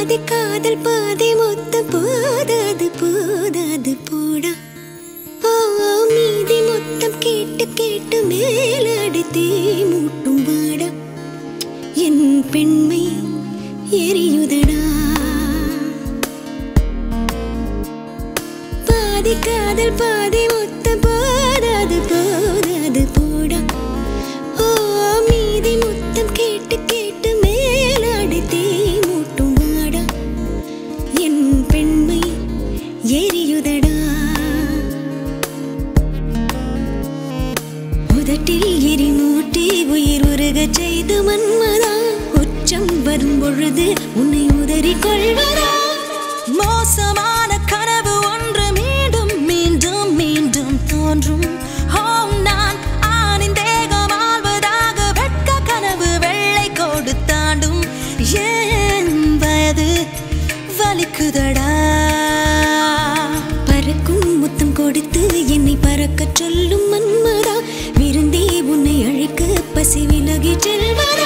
பாதி காதல் பாதி மொத்த போதாது போதாது போடா ஓ மீதி மொத்தம் கேட்டு கேட்டு மேலாடி தீ மூட்டும் வாடா என் பெண்மை எரியுதடா பாதி காதல் பாதி மொத்தம் போதாது போதாது போடா ஓ மீதி முத்தம் கேட்டு கேட்டு மேலாடி தீ மூட்டும் வாடா என் பெண்மை எரியுதடா உதட்டில் எரி மூட்டி உயிர் உருகச் செய்து மன்மதா உச்சம் வரும் பொழுது உன்னை உதறிக் கொள்வதா மோசமான கனவு ஒன்று மீண்டும் மீண்டும் மீண்டும் தோன்றும் ஹோம் நான் ஆணின் தேகம் ஆள்வதாக வெட்க கனவு வெள்ளை கோடு தாண்டும் ஏன் வயது வலிக்குதடா பறக்கும் முத்தம் கொடுத்து என்னை பறக்கச் சொல்லும் மன்மதா விருந்தே உன்னை அழைக்க பசி விலகிச் செல்வதா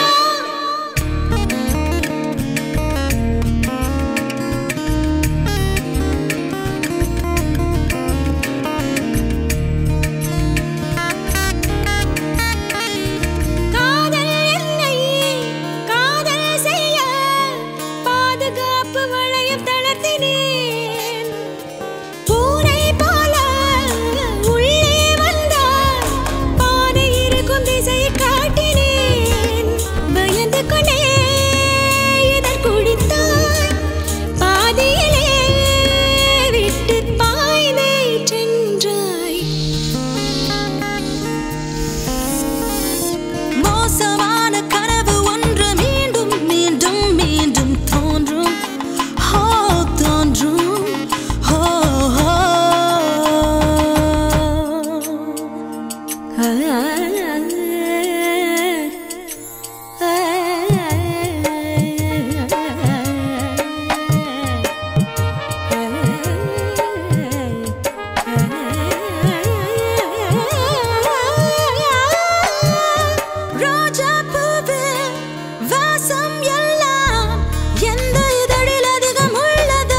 காதல் என்னை காதல் செய்ய பாதுகாப்பு வளையம் தளர்த்தினேன் பூனை போல உள்ளே வந்தார் பாதை இருக்கும் திசையை காட்டினேன் பயந்து கொண்டே இதழ் குடித்தாய் பாதியிலே விட்டு பாய்ந்தே சென்றாய் மோசமான கனவு ஒன்று மீண்டும் மீண்டும் மீண்டும் தோன்றும் ஹோ தோன்றும் ஹோ ஹோ ரோஜா பூவில் வாசம் எல்லாம் எந்த இதழில் அதிகம் உள்ளதோ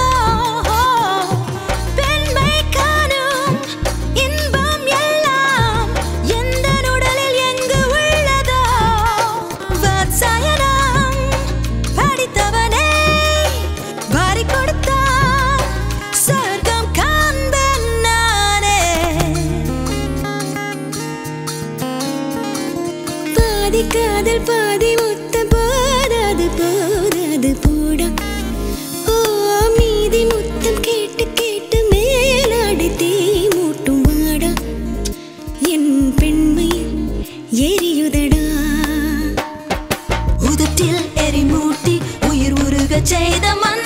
பெண்மை காணும் இன்பம் எல்லாம் எந்த உடலில் எங்கு உள்ளதோ வாத்சாயனம் படித்தவனே வாரி கொடுத்தார் சொர்க்கம் காண்பேன் நானே பாதி காதல் பாதி முத்த போதாது போதாது போடா ஓ மீதி முத்தம் கேட்டு கேட்டு மேலாடி தீ மூட்டும் வாடா என் பெண்மை எரியுதடா உதட்டில் எரிமூட்டி உயிர் உருகச் செய்த மண்